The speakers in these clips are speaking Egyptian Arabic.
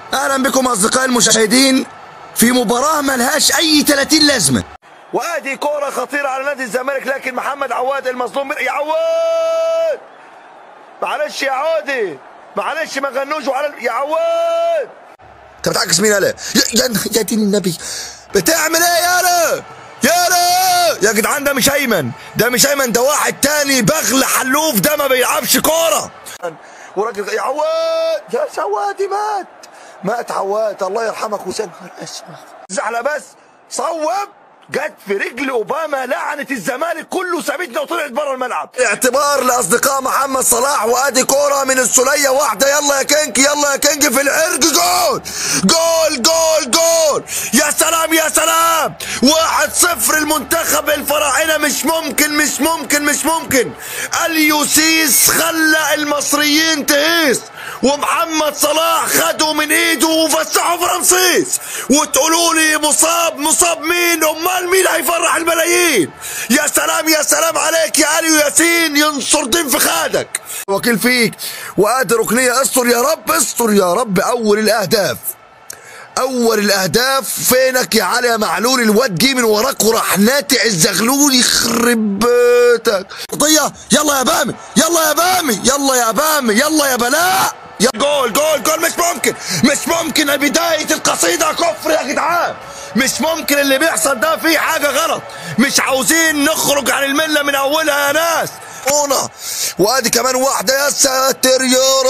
اهلا بكم اصدقائي المشاهدين في مباراة ملهاش اي 30 لازمة وادي كورة خطيرة على نادي الزمالك لكن محمد عواد المظلوم بال- يا عواد معلش يا عودي معلش ما غنوش وعلى يا عواد انت بتعكس مين يالا يا, يا, يا دين النبي بتعمل ايه يالا يالا يا جدعان ده مش ايمن ده مش ايمن ده واحد تاني بغل حلوف ده ما بيلعبش كورة وراجل يا عواد يا سوادي مات مات عواد الله يرحمك وسام نهار اسود زعلة بس صوب جت في رجل اوباما لعنت الزمالك كله سابتنا وطلعت بره الملعب اعتبار لاصدقاء محمد صلاح وادي كوره من السوليه واحده يلا يا كينج يلا يا كينج في العرج جول جول جول جول يا سلام يا سلام واحد صفر المنتخب الفراعنه مش ممكن مش ممكن مش ممكن اليوسيس خلى المصريين تهيس ومحمد صلاح خده من ايده وفسحه فرنسيس وتقولوا لي مصاب مصاب مين امال مين هيفرح الملايين يا سلام يا سلام عليك يا علي وياسين ينصر دين في خادك وكيل فيك وادي ركنيه استر يا رب استر يا رب اول الاهداف اول الاهداف فينك يا علي يا معلول الواد جه من وراك وراح ناتع الزغلول يخرب بيتك قضيه يلا يا بامي يلا يا بامي يلا يا بامي يلا يا بلاء يا جول جول جول مش ممكن مش ممكن بداية القصيدة كفر يا جدعان مش ممكن اللي بيحصل ده فيه حاجة غلط مش عاوزين نخرج عن الملة من أولها يا ناس هنا وادي كمان واحدة يا ساتر يا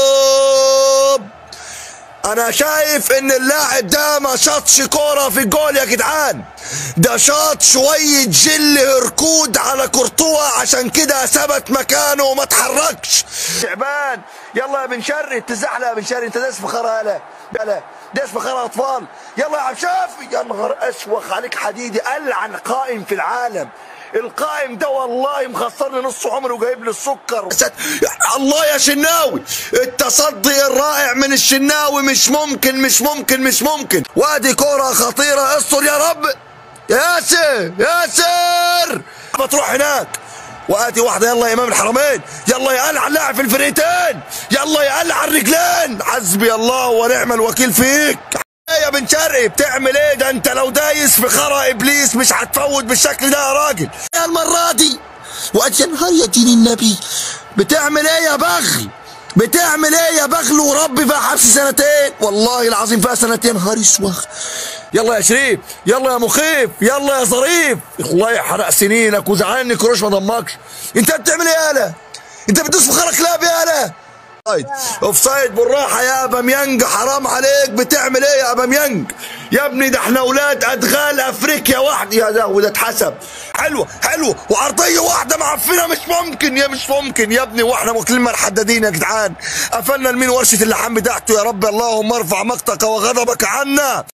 رب انا شايف ان اللاعب ده ما شاطش كوره في الجول يا جدعان ده شاط شويه جل هركود على كورتوا عشان كده ثبت مكانه وما اتحركش تعبان يلا يا بن شري تزحلق يا بن شري انت داس في خرا هلا هلا داس في خرا اطفال يلا يا عم شافي يا نهار اسوخ عليك حديدي العن قائم في العالم القائم ده والله مخسرني نص عمري وجايب لي السكر الله يا شناوي التصدي الرائع من الشناوي مش ممكن مش ممكن مش ممكن وادي كرة خطيرة استر يا رب ياسر ياسر بتروح هناك وادي واحدة يلا يا امام الحرمين يلا يا قلع اللاعب في الفريقين يلا يا قلع الرجلين حسبي الله ونعم الوكيل فيك ايه يا بن شرقي بتعمل ايه ده انت لو دايس في خرا ابليس مش هتفوت بالشكل ده يا راجل يا المره دي وقت يا نهار يا دين النبي بتعمل ايه يا بغل بتعمل ايه يا بغل وربي فيها حبس سنتين والله العظيم فيها سنتين نهار اسوخ يلا يا شريف يلا يا مخيف يلا يا ظريف الله يحرق سنينك وزعلني كروش ما ضمكش انت بتعمل ايه يالا انت بتدوس في خرا كلاب يالا اوفسايد اوفسايد بالراحه يا اباميانج حرام عليك بتعمل ايه يا اباميانج يا ابني ده احنا اولاد ادغال افريقيا واحد يا ده وده اتحسب حلوه حلوه وعرضيه واحده معفنه مش ممكن يا مش ممكن يا ابني واحنا واكلين مرحددين يا جدعان قفلنا لمين ورشه اللحام بتاعته يا رب اللهم ارفع مقتك وغضبك عنا